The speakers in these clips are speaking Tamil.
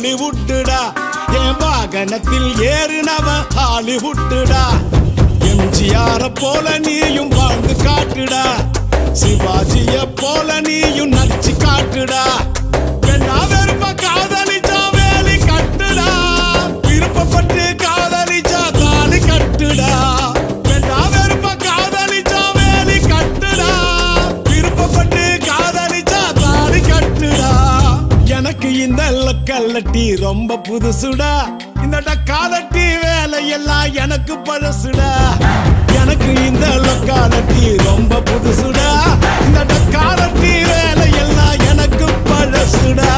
கோலிவுட்டுடா என் வாகனத்தில் ஏறினவன் ஹாலிவுட்டுடா எம்ஜிஆர போல நீயும் வாழ்ந்து காட்டுடா சிவாஜிய போல நீயும் நடிச்சு காட்டுடா பெண்ணா வெறுப்ப காதலிச்சா வேலி கட்டுடா விருப்பப்பட்டு காதலிச்சா தாலி கட்டுடா பெண்ணா வெறுப்ப காதலிச்சா வேலி கட்டுடா விருப்பப்பட்டு காதலிச்சா தாலி கட்டுடா எனக்கு இந்த கல்லட்டி ரொம்ப புதுசுடா இந்த டக்காலட்டி வேலையெல்லாம் எனக்கு பழசுடா எனக்கு இந்த லக்காலட்டி ரொம்ப புதுசுடா இந்த டக்காலட்டி வேலையெல்லாம் எனக்கு பழசுடா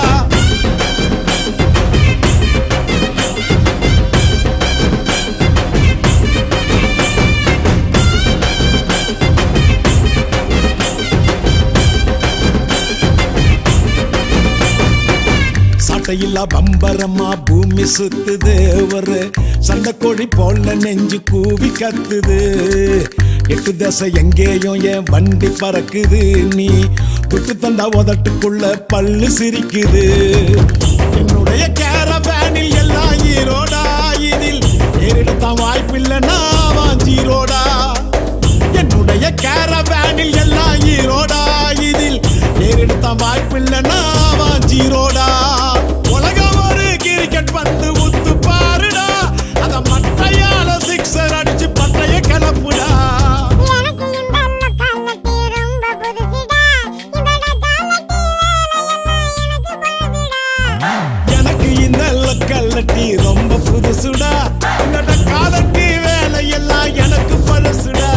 சட்டையில்லா பம்பரமா பூமி சுத்துது ஒரு சண்டைக்கோழி போல நெஞ்சு கூவி கத்துது எட்டு தசை எங்கேயும் என் வண்டி பறக்குது நீ துட்டு தந்தா உதட்டுக்குள்ள பல்லு சிரிக்குது என்னுடைய கேரவேனில் எல்லாம் ஈரோடா இதில் ஏறிடத்தான் வாய்ப்பில்லை நான் வாஞ்சீரோடா என்னுடைய கேரவேனில் எல்லாம் ஈரோடா இதில் ஏறெடுத்த வாய்ப்பில்லை நான் வாஞ்சீரோடா உலகம் ஒரு கிரிக்கெட் பந்து உத்து பாருடா அத மட்டையால சிக்ஸர் அடிச்சு பட்டைய கிளப்புடா எனக்கு இந்த லக்காலட்டி ரொம்ப புதுசுடா இந்த லக்காலட்டி வேலையெல்லாம் எனக்கு பழசுடா எனக்கு இந்த கல்லட்டி ரொம்ப புதுசுடா இந்த காலட்டி வேலையெல்லாம் எனக்கு பழசுடா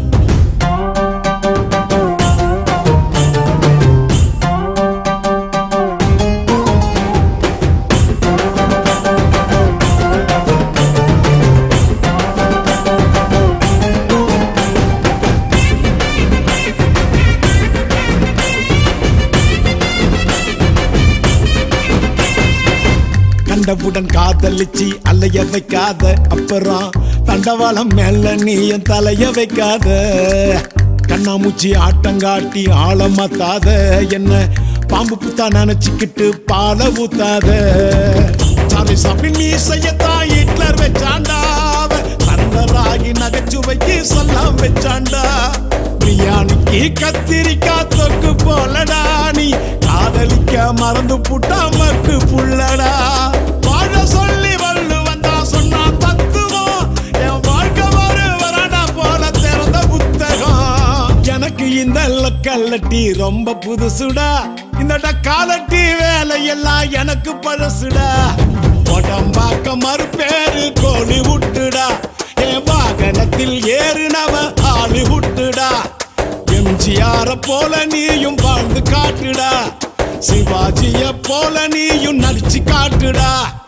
கண்டவுடன் காதலிச்சு அலைய வைக்காத அப்புறம் தண்டவாளம் மேல நீ என் தலைய வைக்காத கண்ணாமூச்சி ஆட்டங்காட்டி ஆழ மாத்தாத என்ன பாம்பு புத்தா நினைச்சுக்கிட்டு பால ஊத்தாத சாலை சாப்பின் மீசையத்தான் ஹிட்லர் வச்சாண்டா சரண்டராகி நகைச்சுவைக்கு சொல்லாம் வச்சாண்டா பிரியாணிக்கு கத்திரிக்காய் தொக்கு போலடா நீ காதலிக்க மறந்து புட்டா மக்கு புள்ளடா வாழ சொல்லி வள்ளு வந்தா சொன்னா தத்துவம் என் வாழ்க்கை ஒரு வராடா போல திறந்த புத்தகம் எனக்கு இந்த கல்லட்டி ரொம்ப புதுசுடா இந்த டக்காலட்டி வேலையெல்லாம் எனக்கு பழசுடா உடம்பாக்க மறுபேரு கோழி விட்டுடா என் வாகனத்தில் ஏறினவன் ஆளி விட்டுடா எம்ஜிஆர போல நீயும் வாழ்ந்து காட்டுடா சிவாஜிய போல நீயும் நடிச்சு காட்டுடா